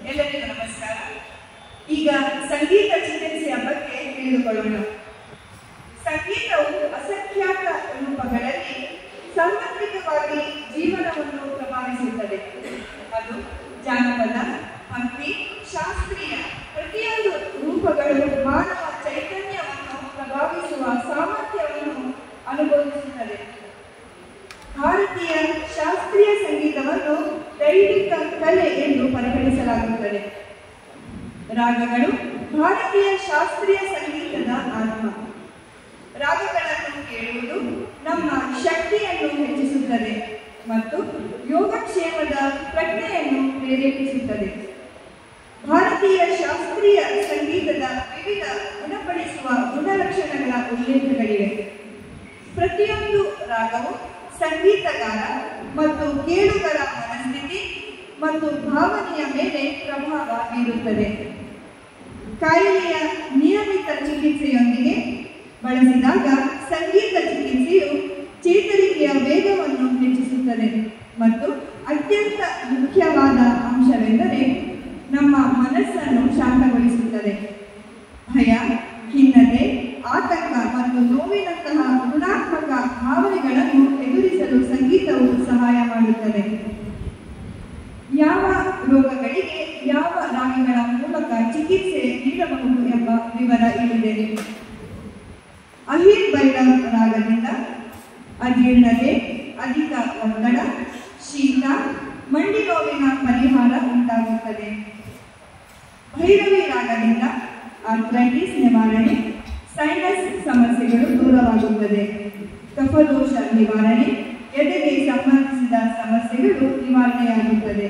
ಎಲ್ಲರಿಗೂ ನಮಸ್ಕಾರ ಈಗ ಸಂಗೀತ ಚಿಕಿತ್ಸೆಯ ಬಗ್ಗೆ ತಿಳಿದುಕೊಳ್ಳೋಣ ಸಂಗೀತವು ಅಸಂಖ್ಯಾತ ರೂಪಗಳಲ್ಲಿ ಸಾರ್ವತ್ರಿಕವಾಗಿ ಜೀವನವನ್ನು ಪ್ರಭಾವಿಸುತ್ತದೆ ಅದು ಜಾನಪದ ಭಕ್ತಿ ಶಾಸ್ತ್ರೀಯ ಪ್ರತಿಯೊಂದು ರೂಪಗಳು ಮಾನವ ಚೈತನ್ಯವನ್ನು ಪ್ರಭಾವಿಸುವ ಸಾಮರ್ಥ್ಯವನ್ನು ಅನುಭವಿಸುತ್ತದೆ ಭಾರತೀಯ ಶಾಸ್ತ್ರೀಯ ಸಂಗೀತವನ್ನು ದೈವಿಕ ಕಲೆ ಎಂದು ಪರಿಗಣಿಸಲಾಗುತ್ತದೆ ರಾಗಗಳು ಭಾರತೀಯ ಶಾಸ್ತ್ರೀಯ ಸಂಗೀತದ ಆತ್ಮ ರಾಗಗಳನ್ನು ಕೇಳುವುದು ನಮ್ಮ ಶಕ್ತಿಯನ್ನು ಹೆಚ್ಚಿಸುತ್ತದೆ ಮತ್ತು ಯೋಗಕ್ಷೇಮದ ಪ್ರಜ್ಞೆಯನ್ನು ಪ್ರೇರೇಪಿಸುತ್ತದೆ ಭಾರತೀಯ ಶಾಸ್ತ್ರೀಯ ಸಂಗೀತದ ವಿವಿಧ ಗುಣಪಡಿಸುವ ಗುಣಲಕ್ಷಣಗಳ ಉಲ್ಲೇಖಗಳಿವೆ ಪ್ರತಿಯೊಂದು ರಾಗವು ಸಂಗೀತಗಾರ ಮತ್ತು ಕೇಳುಗರ ಮನಸ್ಥಿತಿ ಮತ್ತು ಭಾವನೆಯ ಮೇಲೆ ಪ್ರಭಾವ ಬೀರುತ್ತದೆ ಕಾಯಿಲೆಯ ನಿಯಮಿತ ಚಿಕಿತ್ಸೆಯೊಂದಿಗೆ ಬಳಸಿದಾಗ ಸಂಗೀತ ಚಿಕಿತ್ಸೆಯು ಚೇತರಿಕೆಯ ವೇಗವನ್ನು ಹೆಚ್ಚಿಸುತ್ತದೆ ಮತ್ತು ಅತ್ಯಂತ ಮುಖ್ಯವಾದ ಅಂಶವೆಂದರೆ ನಮ್ಮ ಮನಸ್ಸನ್ನು ಶಾಂತಗೊಳಿಸುತ್ತದೆ ಭಯ ಖಿನ್ನತೆ ಆತಂಕ ಮತ್ತು ನೋವಿನಂತಹ ಋಣಾತ್ಮಕ ಭಾವನೆಗಳನ್ನು ಎದುರಿಸಲು ಸಂಗೀತವು ಸಹಾಯ ಮಾಡುತ್ತದೆ ಯಾವ ರೋಗಗಳಿಗೆ ಯಾವ ರಾಗಗಳ ಮೂಲಕ ಚಿಕಿತ್ಸೆ ನೀಡಬಹುದು ಎಂಬ ವಿವರ ಇಲ್ಲಿದೆ ಅಹಿರ್ ಭೈರವ್ ರಾಗದಿಂದ ಅಜೀರ್ಣತೆ ಅಧಿಕ ಒತ್ತಡ ಶೀತ ಮಂಡಿ ನೋವಿನ ಪರಿಹಾರ ಉಂಟಾಗುತ್ತದೆ ಭೈರವಿ ರಾಗದಿಂದ ಆರ್ಥ್ರೈಟಿಸ್ ನಿವಾರಣೆ ಸೈನಸ್ ಸಮಸ್ಯೆಗಳು ದೂರವಾಗುತ್ತದೆ ಕಫದೋಷ ನಿವಾರಣೆ ಎದೆಗೆ ಸಂಬಂಧಿಸಿದ ಸಮಸ್ಯೆಗಳು ನಿವಾರಣೆಯಾಗುತ್ತದೆ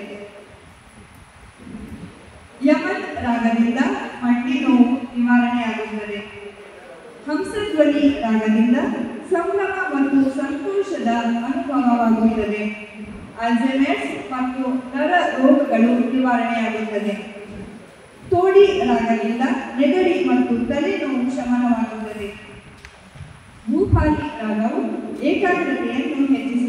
ಯಮನ್ ರಾಗದಿಂದ ಮಂಡಿ ನೋವು ನಿವಾರಣೆಯಾಗುತ್ತದೆ ಹಂಸಧ್ವನಿ ರಾಗದಿಂದ ಸಂಭ್ರಮ ಮತ್ತು ಸಂತೋಷದ ಅನುಭವವಾಗುತ್ತದೆ ಅಲ್ಝೈಮರ್ಸ್ ಮತ್ತು ನರ ರೋಗಗಳು ನಿವಾರಣೆಯಾಗುತ್ತದೆ ತೋಡಿ ರಾಗದಿಂದ ನೆಗಡಿ ಮತ್ತು ತಲೆನೋವು ಶಮನವಾಗುತ್ತದೆ ಭೂಪಾಲಿ ರಾಗವು ಏಕಾಗ್ರತೆಯನ್ನು ಹೆಚ್ಚಿಸುತ್ತದೆ